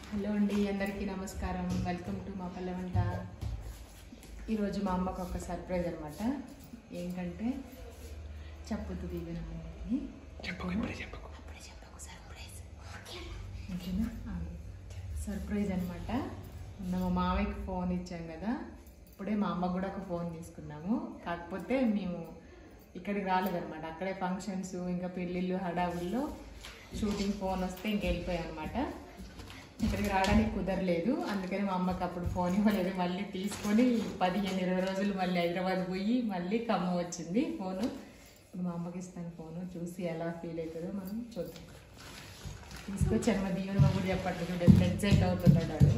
Hello అండి అందరికీ నమస్కారం వెల్కమ్ టు మా పల్లె వంట ఈరోజు మా అమ్మకు ఒక సర్ప్రైజ్ అనమాట ఏంటంటే చెప్పొద్దు దిగనమ్మని అప్పుడే చెప్పకు సర్ప్రైజ్ ఓకేనా ఆ, సర్ప్రైజ్ అనమాట మొన్న మా మామయ్యకి ఫోన్ ఇచ్చాం కదా ఇప్పుడే మా అమ్మ కూడా ఒక ఫోన్ తీసుకున్నాము కాకపోతే మేము ఇక్కడికి రాలేదన్నమాట అక్కడే ఫంక్షన్స్ ఇంకా పెళ్ళిళ్ళు హడావుల్లో షూటింగ్ ఫోన్ వస్తే ఇంక వెళ్ళిపోయాం అనమాట ఇక్కడికి రావడానికి కుదరలేదు అందుకని మా అమ్మకి అప్పుడు ఫోన్ ఇవ్వలేదు మళ్ళీ తీసుకొని పదిహేను ఇరవై రోజులు మళ్ళీ హైదరాబాద్ పోయి మళ్ళీ ఖమ్మం వచ్చింది ఫోను ఇప్పుడు మా అమ్మకి ఇస్తాను ఫోను చూసి ఎలా ఫీల్ అవుతుందో మనం చూద్దాం తీసుకొచ్చాను మా దీవెన మా కూడా చెప్పట్లేదు చూడండి ఎగ్జైట్ అవుతున్నాడు వాడు.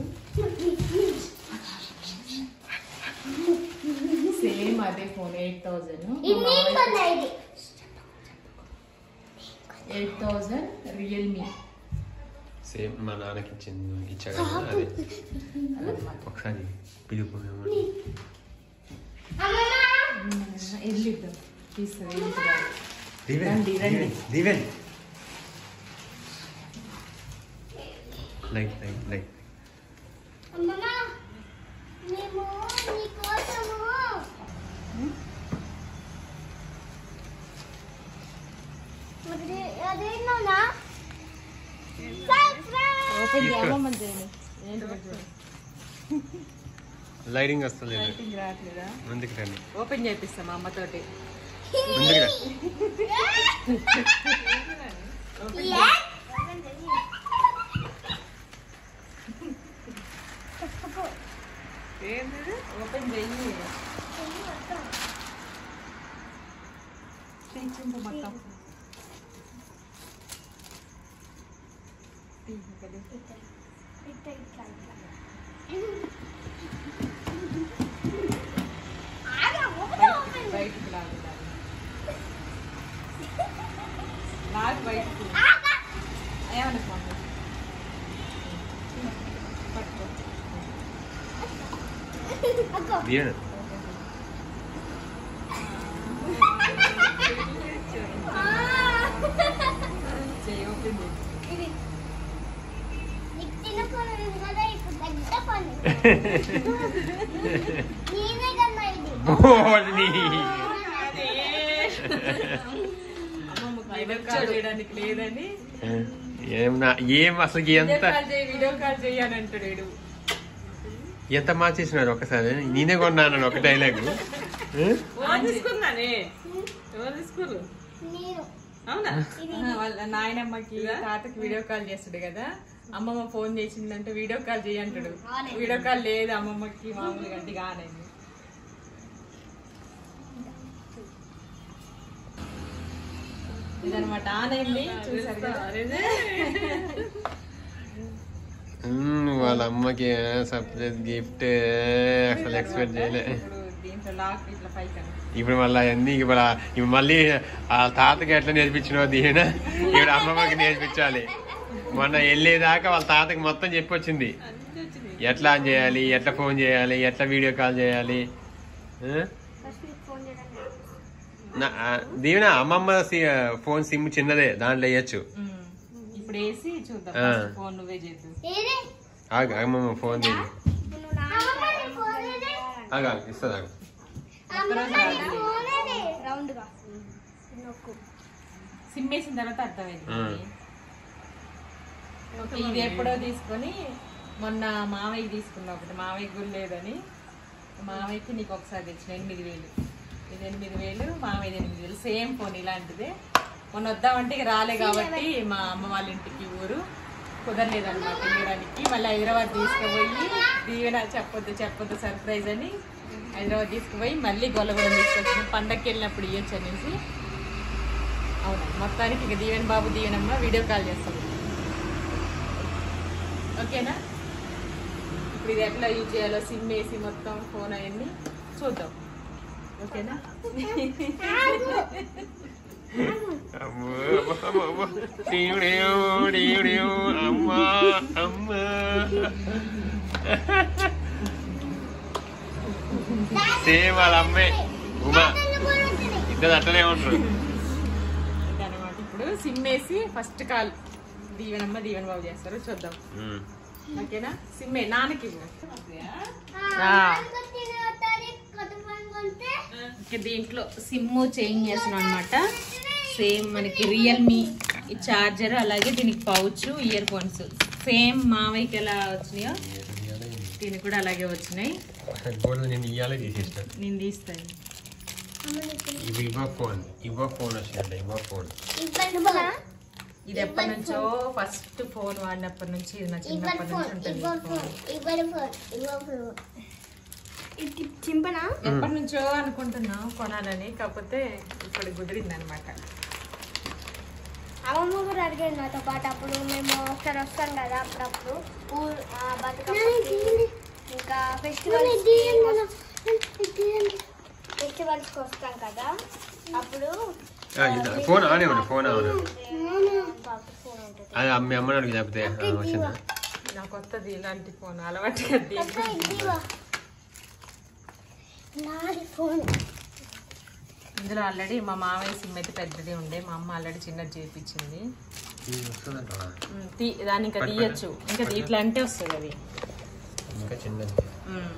సేమ్ అదే phone eight thousand eight thousand Realme same మా నాన్నకి ఇచ్చింది ఇచ్చాడు కదా అదే అదనమాట ఒకసారి పిలుపు వెళ్ళిద్దాం తీసుకురా దివెన్ రండి, రండి. దివెన్ లైక్ లైక్ లైక్ మేము నీకోసము మరి అదేనా ఓపెన్ తీసుకో. చేయమని చేయండి ఏంటి పెట్టు. లైటింగ్ వస్తలేదు లైటింగ్ రావట్లేదా ముందుకు రండి ఓపెన్ చేపిస్తాం మా అమ్మతోటి ముందుకు రా ఏంటి ఓపెన్ చెయ్యి చింపు మొత్తం తీ, ఇక్కడ తీ. బయటికి బయటికి లాగు లాగు. లాగు బయటికి ఏమన్నా మమ్మీ పట్టుకో దివెన్ చెయ్యి ఓపెన్ చేయి బోల్ని అమ్మమ్మ వీడియో కాల్ చేయడానికి లేదని ఏం నా ఏం అసలు వీడియో ఎంత కాల్ చేయి వీడియో కాల్ చేయి అని అంటాడు వీడు ఎంత మార్చేసినారు ఒకసారి నేనే కొన్నాను ఒక డైలాగ్ ఎవరు తీసుకున్నానే ఎవరు తీసుకుర్రు నేను అవునా ఆహా, వాళ్ళ నాయనమ్మకి తాతకి వీడియో కాల్ చేస్తాడు కదా అమ్మమ్మ ఫోన్ చేసిందంటే వీడియో కాల్ చేయి అంటాడు వీడియో కాల్ లేదు అమ్మమ్మకి మామూలుగా అంటే కానండి ఇదనమాట ఆన్ అయింది చూసారు కదా అరేదే. వాళ్ళ అమ్మకి సర్ప్రైజ్ గిఫ్ట్ అసలు ఎక్స్పెక్ట్ చేయలే ఇప్పుడు దీంట్లో లాక్ ఇట్లా పైకి అని. ఇప్పుడు మళ్ళీ అన్ని ఇప్పుడు ఆ- ఇప్పుడు మళ్ళీ ఆ తాతకి ఎట్లా నేర్పించినో దీని ఇప్పుడు అమ్మమ్మకి నేర్పించాలి మొన్న వెళ్ళేదాకా వాళ్ళ తాతకి మొత్తం చెప్పొచ్చింది అన్ని వచ్చినాయి. ఎట్లా ఆన్ చేయాలి ఎట్లా ఫోన్ చేయాలి ఎట్లా వీడియో కాల్ చేయాలి ఆ? నా- ఆ, దీవెన అమ్మమ్మ సి- ఫోన్ సిమ్ చిన్నదే దాంట్లో వేయచ్చు ఉమ్. ఇప్పుడు వేసి చూద్దాం ఆ. ఫస్ట్ ఫోన్ నువ్వే చేద్దాం ఏది ఆగు అమ్మమ్మ ఫోన్ తీయండి అమ్మమ్మ నీ ఫోన్ ఏది? ఆగు ఆగు, ఇస్తుంది ఆగు అమ్మమ్మ నీ ఫోన్ ఏది? రౌండ్గా నొక్కు సిమ్ వేసిన తర్వాత అర్థమైంది ఉమ్. ఓకే, ఇది ఎప్పుడో తీసుకొని మొన్న మామయ్యకి తీసుకున్నా ఒకటి మామయ్యకి కూడా లేదని మామయ్యకి నీకు ఒకసారి తెచ్చిన ఎనిమిది వేలు ఇది ఎనిమిది వేలు మామయ్య ఎనిమిది వేలు సేమ్ ఫోన్ ఇలాంటిదే మొన్న వద్దామంటే ఇక రాలే కాబట్టి మా అమ్మ వాళ్ళ ఇంటికి ఊరు కుదరలేదన్నమాట వెళ్ళడానికి మళ్ళీ హైదరాబాద్ తీసుకుపోయి దీవెన చెప్పొద్దు చెప్పొద్దు సర్ప్రైజ్ అని హైదరాబాద్ తీసుకుపోయి మళ్ళీ గొల్లగూడెం తీసుకొచ్చిన పండక్కి వెళ్ళినప్పుడు ఇవ్వచ్చు అనేసి అవునా మొత్తానికి ఇక దీవెన్ బాబు దీవెనమ్మ వీడియో కాల్ చేస్తాం ఓకేనా ఇప్పుడు ఇది ఎట్లా యూజ్ చేయాలో సిమ్ వేసి మొత్తం ఫోన్ అవన్నీ చూద్దాం ఓకేనా అమ్మో, అమ్మో, అమ్మో. డీవుడేవు, డీవుడేవు, అమ్మా, అమ్మా. సేమ్ వాళ్ళ అమ్మే ఉమా ఇద్దరు అట్టనే ఉంటారు ఇదన్నమాట ఇప్పుడు సిమ్ వేసి ఫస్ట్ కాల్ దీవెనమ్మ దీవెన బాబు చేస్తారు చూద్దాం ఉమ్. ఓకేనా సిమ్మే నాన్నకి ఇవ్వు. ఆ, నాలుగో తినో తారీఖు కొత్త ఫోన్ కొంటే ఓకే దీంట్లో సిమ్ చేంజ్ చేస్తున్నాం అనమాట సేమ్ మనకి రియల్మీ ఈ చార్జర్ అలాగే దీనికి పౌచ్ ఇయర్ ఫోన్స్ సేమ్ మావయ్యకి ఎలా వచ్చినాయో దీనికి కూడా అలాగే వచ్చినాయి గోల్డ్ నేను ఇయ్యాలే తీసేసిన నేను తీస్తాను ఇవి ఇవ్వ ఫోన్ ఇవ్వ ఫోన్ వచ్చిందంట ఇవ్వ ఫోన్ ఇవ్వండి ఇది ఎప్పటి నుంచో ఫస్ట్ ఫోన్ వాడినప్పటి నుంచి ఇది నా చిన్నప్పటి ఫోన్ నుంచి ఉంటుంది ఇవ్వండి ఫోన్ ఇవ్వండి ఫోన్ ఇవ్వండి ఫోన్ ఇది చింపనా ఎప్పటి నుంచో అనుకుంటున్నాం కొనాలని కాకపోతే ఇప్పుడు కుదిరింది అనమాట అమ్మమ్మ కూడా అడిగాడు నాతో పాటు అప్పుడు మేము ఒకసారి వస్తాం కదా అప్పుడప్పుడు ఊరు ఆ, బతుకమ్మకి ఇంకా ఫెస్టివల్స్ ఫెస్టివల్స్కి వస్తాం కదా అప్పుడు ఫోన్ ఆనే ఉండు ఫోన్ ఆనే బాబు ఫోన్ ఉంటుంది అది అమ్మ అమ్మని అడిగి చెప్తే ఆ, వచ్చిందా నా కొత్తది ఇలాంటి ఫోన్ అలవాటు కదా అక్క, ఇదిగో. నాది ఫోన్ ఇందులో ఆల్రెడీ మా మామయ్య సిమ్ అయితే పెద్దది ఉండే మా అమ్మ ఆల్రెడీ చిన్నది చేయించింది ఇది వస్తుందంటవా? దాన్ని ఇంకా తీయచ్చు ఇంకా ఇట్లా అంటే వస్తుంది అది ఇంకా చిన్నది ఉమ్.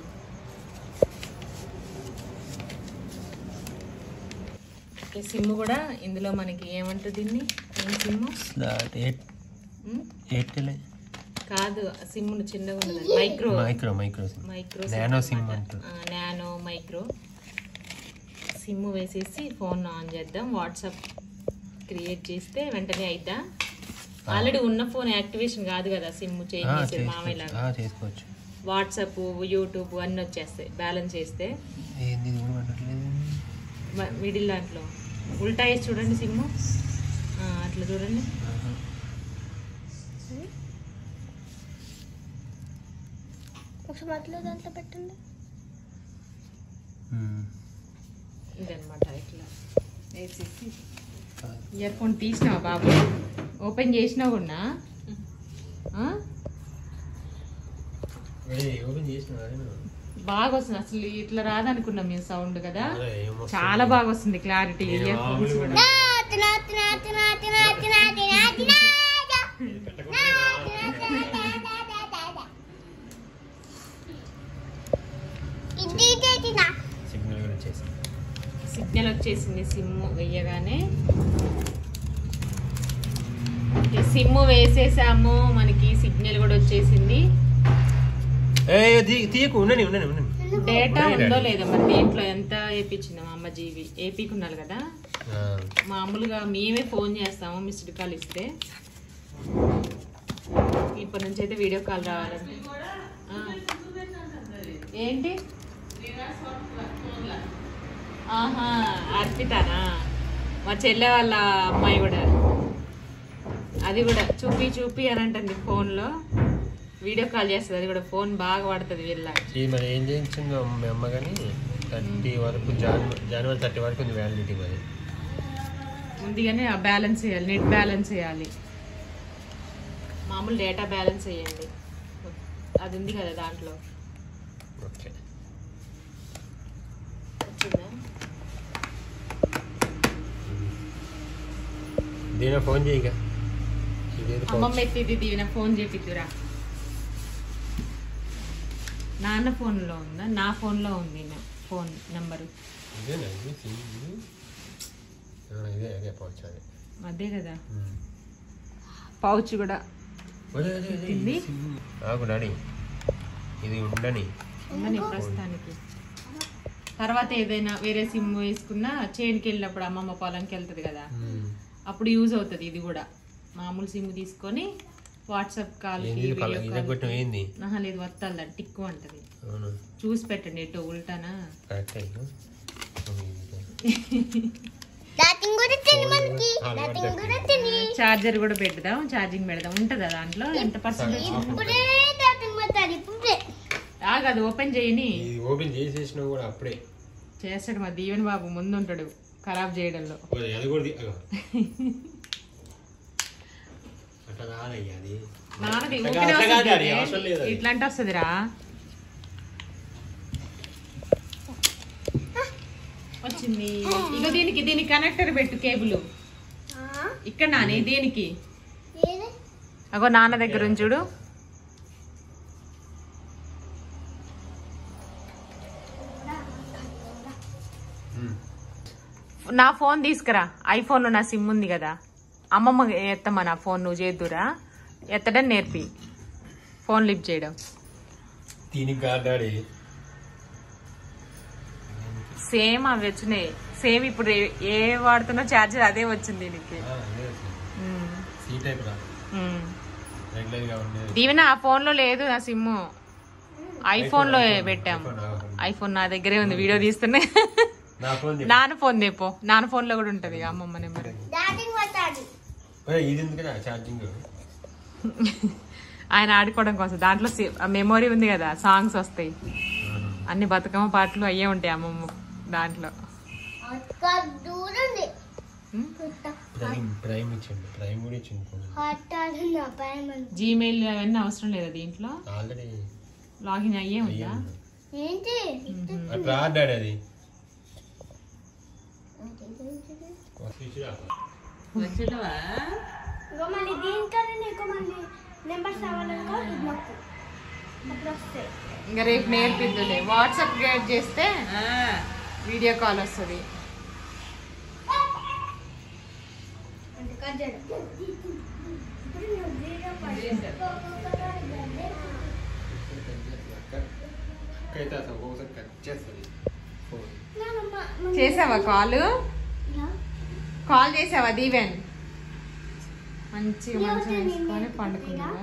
ఈ సిమ్ కూడా ఇందులో మనకి ఏమంటుంది దీన్ని ఏం సిమ్ ఎయిర్టెల్ కాదు సిమ్ చిన్నగా ఉన్నది micro micro micro SIM micro nano SIM అంటారు నానో మైక్రో సిమ్ వేసేసి ఫోన్ ఆన్ చేద్దాం వాట్సాప్ క్రియేట్ చేస్తే వెంటనే అయిద్దా ఆల్రెడీ ఉన్న ఫోన్ యాక్టివేషన్ కాదు కదా సిమ్ చేంజ్ ఆ, చేసేది మామయ్య చేసుకోవచ్చు లాగా ఆ, చేసుకోవచ్చు వాట్సాప్ యూట్యూబ్ అన్నీ వచ్చేస్తాయి బ్యాలెన్స్ చేస్తే ఏంది ఇది కూడా పడట్లేదు మ- మిడిల్ దాంట్లో ఉల్టా వేసి చూడండి సిమ్ అట్లా చూడండి ఆహా. ఒకసారి మధ్యలో దాంట్లో పెట్టండి ఉమ్. ఇదన్నమాట ఇట్లా వేసేసి కాదు. ఇయర్ ఫోన్ తీసినావా బాబు ఓపెన్ చేసినా కూడా ఆ? ఏయ్, ఓపెన్ చేసినావా నేను? బాగా వస్తుంది అసలు ఇట్లా రాదనుకున్నాం మేము సౌండ్ కదా అదే, ఏమొస్తుంది? చాలా బాగా వస్తుంది క్లారిటీ నేను ఇయర్ ఫోన్స్ మామూలుగా కూడా తినా తినా తినా తినా తినా తినా తినా పెట్టకుండా ఇది ఇది తినా సిగ్నల్ కూడా వచ్చేసింది సిగ్నల్ వచ్చేసింది సిమ్ వేయగానే సిమ్ వేసేసాము మనకి సిగ్నల్ కూడా వచ్చేసింది ఏ తీ- తీయకు ఉండని ఉండని ఉండని డేటా ఉండని ఉందో డాడీ. లేదో మరి దీంట్లో ఎంత వేపించింది మా అమ్మ జీవి ఏపీకున్నారు కదా ఆ, మామూలుగా మేమే ఫోన్ చేస్తాము మిస్డ్ కాల్ ఇస్తే ఇప్పటి నుంచి అయితే వీడియో కాల్ రావాలంటే ఆ. ఏంటి ఆహా అర్పితానా మా చెల్లె వాళ్ళ అమ్మాయి కూడా అది కూడా చూపి చూపి అని అంటుంది ఫోన్లో వీడియో కాల్ చేస్తుంది అది కూడా ఫోన్ బాగా పడుతుంది వీళ్ళ ఇది మరి ఏం చేయించిందో మీ అమ్మ కానీ థర్టీ వరకు జనవరి జనవరి థర్టీ వరకు ఉంది వ్యాలిడిటీ మరి ఉంది కానీ ఆ బ్యాలెన్స్ చేయాలి నెట్ బ్యాలెన్స్ చేయాలి మామూలు డేటా బ్యాలెన్స్ చేయండి అది ఉంది కదా దాంట్లో ఓకే వచ్చిందా దీని ఫోన్ చేయగా ఇదేదో ఫోన్ అమ్మమ్మ ఎత్తిది దీవెన ఫోన్ చేపిద్దురా నాన్న ఫోన్లో ఉందా నా ఫోన్లో ఉంది నా ఫోన్ నెంబరు ఇదేనా ఇది సిమ్ ఇది ఆ, ఇదే అదే పౌచ్ అదే అదే కదా ఉమ్. పౌచ్ కూడా అదే, అదే, అదే, తింది? ఇది సిమ్. ఆగు డాడీ ఇది ఉండని ఉందని ప్రస్తుతానికి తర్వాత ఏదైనా వేరే సిమ్ వేసుకున్నా చేనుకి వెళ్ళినప్పుడు అమ్మమ్మ పొలంకి వెళ్తుంది కదా ఉమ్. అప్పుడు యూజ్ అవుతుంది ఇది కూడా మామూలు సిమ్ తీసుకొని వాట్సాప్ కాల్ ఏంది ఇది పల- ఇదగొట్టం ఏంది లేదు వత్తాలి టిక్కు అంటది అవును చూసి పెట్టండి ఎటు ఉల్టానా కరెక్ట్ అయ్యో దాటింగ్ కూడా తిని మనకి దాటింగ్ కూడా తిని చార్జర్ కూడా పెడదాం ఛార్జింగ్ పెడదాం ఉంటుందా దాంట్లో ఎంత పర్సెంటేజ్ ఇప్పుడే దాటింగ్ పోతారు ఇప్పుడే ఆగదు అది ఓపెన్ చేయని ఇది ఓపెన్ చేసేసినా కూడా అప్పుడే చేస్తాడు మా దీవెన్ బాబు ముందు ఉంటాడు ఖరాబ్ చేయడంలో ఓ, అది కూడా తీ- అగో. అట్లా కాదయ్యా అది నాన్నది అట్లా ఊపిరి కాదు, వస్తుంది అది అవసరం లేదు అది. ఇట్లా అంటే వస్తుందిరా వచ్చింది ఇగో దీనికి దీనికి కనెక్టర్ పెట్టు కేబుల్ ఇక్కడ నాని దీనికి ఏది అగో నాన్న దగ్గర ఉంది చూడు నా ఫోన్ తీసుకురా ఐఫోన్లో నా సిమ్ ఉంది కదా అమ్మమ్మ ఎత్తమ్మా నా ఫోన్ నువ్వు చేద్దురా ఎత్తడం నేర్పి ఫోన్ లిఫ్ట్ చేయడం దీనికి కాదాడి సేమ్ అవి వచ్చినాయి సేమ్ ఇప్పుడు ఏ- ఏ వాడుతున్నా ఛార్జర్ అదే వచ్చింది దీనికి ఉమ్, సీ టైప్ రా ఉమ్. రెగ్యులర్ గా ఉండేది దీవెన ఆ ఫోన్ లో లేదు నా సిమ్ ఐఫోన్ లో పెట్టాం iPhone, iPhone. ఐఫోన్ నా దగ్గరే ఉంది వీడియో తీస్తున్నా నా ఫోన్ చెప్పు. నాన్న ఫోన్ తెపో నాన్న ఫోన్ లో కూడా ఉంటది ఇక అమ్మమ్మ నెంబర్ డాటింగ్ పట్టాడు ఓయ్, ఇది ఎందుకు ఛార్జింగ్ ఆయన ఆడుకోవడం కోసం దాంట్లో మెమొరీ ఉంది కదా సాంగ్స్ వస్తాయి అన్ని బతుకమ్మ పాటలు అయ్యే ఉంటాయి అమ్మమ్మ దాంట్లో అక్క దూరం ఉంది ఉమ్. ప్రైమ్ ప్రైమ్ ఇచ్చిండు ప్రైమ్ కూడా ఇచ్చిండు ఫోన్ హట్టాడు నా భయం జీమెయిల్ అవన్నీ అవసరం లేదా దీంట్లో ఆల్రెడీ లాగిన్ అయ్యే ఉందా ఏంటి అట్లా ఆడాడు అది స్విచ్ ఆఫ్. వచ్చినవా ఇంకో మళ్ళీ దీంట్లోనే నీకు మళ్ళీ నెంబర్స్ అవ్వాలనుకో ఇది నొక్కు అప్పుడు వస్తాయి ఇంకా రేపు నేర్పిద్దులే వాట్సాప్ గైడ్ చేస్తే ఆ, వీడియో కాల్ వస్తుంది అంటే కట్ చేయడం ఇప్పుడు నువ్వు వీడియో కాల్ అయితే అసలు ఒక్కొక్కసారి కట్ చేస్తుంది ఫోన్ చేసావా కాల్ ఇలా కాల్ చేసావా దీవెన్ మంచిగా మంచిగా వేసుకొని పండుకున్నావా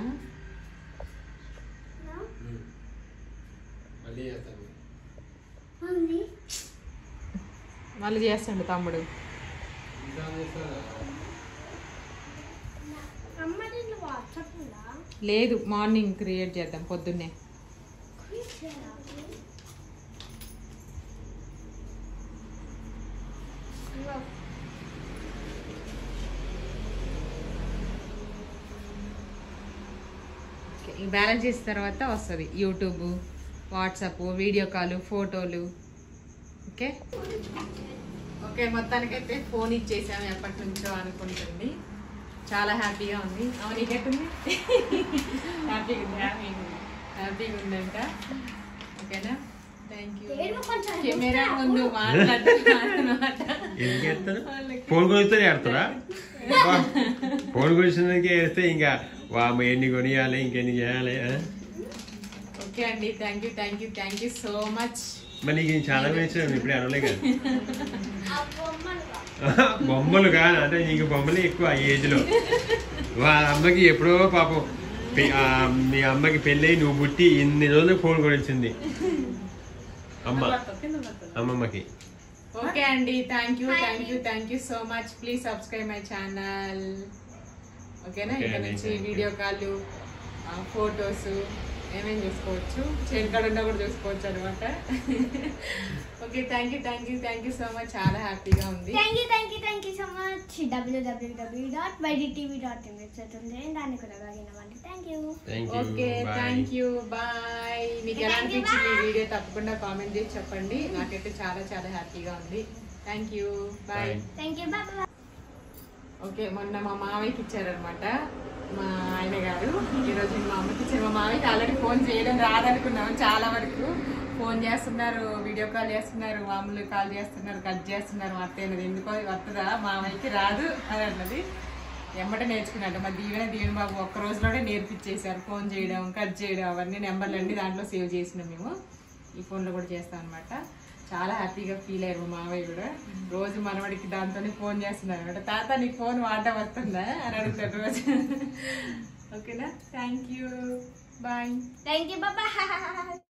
ఇలా మళ్ళీ చేస్తాను ఉంది మళ్ళీ చేస్తాడు తమ్ముడు ఇంకా చేస్తారా? అమ్మది వాట్సాప్ ఉందా లేదు మార్నింగ్ క్రియేట్ చేద్దాం పొద్దున్నే ఓకే, ఈ బ్యాలెన్స్ చేసిన తర్వాత వస్తుంది యూట్యూబ్ వాట్సాప్ వీడియో కాల్ ఫోటోలు ఓకే ఓకే మొత్తానికైతే ఫోన్ ఇచ్చేసాము ఎప్పటి నుంచో అనుకుంటుంది చాలా హ్యాపీగా ఉంది అవును నీకెట్టుంది హ్యాపీగా ఉంది హ్యాపీగా ఉంది హ్యాపీగా ఉందంట ఓకేనా థ్యాంక్ యూ ఏమో కొంచెం కెమెరా ముందు మాట్లాడుతున్నమాట ఏం చేస్తారు ఫోన్ కొనిస్తే ఏడతారా ఫోన్ కొనిసినందుకే వేస్తే ఇంకా వామ ఎన్ని కొనియాలి ఇంకెన్ని చేయాలి ఆ? ఓకే అండి thank you thank you thank you so much మరి నీకు నేను చాలా వేసాను ఇప్పుడే అనలే కదా ఆ బొమ్మలుగా బొమ్మలు కాదు అంటే నీకు బొమ్మలే ఎక్కువ ఆ ఏజ్ లో వాళ్ళ అమ్మకి ఎప్పుడో పాపం పె- ఆ, మీ అమ్మకి పెళ్ళయి నువ్వు పుట్టి ఇన్ని రోజులు ఫోన్ కొనిచ్చింది అమ్మ కింద పడతావు. అమ్మమ్మకి ఓకే అండి thank you thank you thank you so much please subscribe my channel ఓకేనా Okay ఇక్కడ అండి, నుంచి thank you. Video call photos ఏమేమి చూసుకోవచ్చు చేతికాడ ఉన్నా కూడా చూసుకోవచ్చు అనమాట okay thank you thank you thank you so much చాలా హ్యాపీగా ఉంది thank you thank you thank you so much WWW dot YDTV dot in website ఉంది దాన్ని కూడా లాగినవ్వండి thank you thank okay you thank you bye మీకు ఎలా Thank you, అనిపించింది ఈ bye. వీడియో తప్పకుండా కామెంట్ చేసి చెప్పండి నాకైతే చాలా చాలా హ్యాపీగా ఉంది thank you bye Bye. Thank you bye okay మొన్న మా మావయ్యకి ఇచ్చారనమాట మా ఆయన గారు ఈరోజు మా అమ్మకి ఇచ్చారు మా మావయ్యకి ఆల్రెడీ ఫోన్ చేయడం రాదనుకున్నాం చాలా వరకు ఫోన్ చేస్తున్నారు వీడియో కాల్ చేస్తున్నారు మామూలు కాల్ చేస్తున్నారు కట్ చేస్తున్నారు మా అత్తయ్య అన్నది ఎందుకో వస్తుందా మావయ్యకి రాదు అని అన్నది ఎమ్మట నేర్చుకున్నాడు మా దీవెన దీవెన బాబు ఒక్క రోజులోనే నేర్పించేశారు ఫోన్ చేయడం కట్ చేయడం అవన్నీ నెంబర్లు అన్ని దాంట్లో సేవ్ చేసినాం మేము ఈ ఫోన్లో కూడా చేస్తాం అనమాట చాలా హ్యాపీగా ఫీల్ అయ్యారు మా మావయ్య కూడా రోజు మనవడికి దాంతోనే ఫోన్ చేస్తున్నారు అనమాట తాత నీకు ఫోన్ వాడడం వస్తుందా అని అడుగుతాడు రోజు ఓకేనా thank you bye thank you bye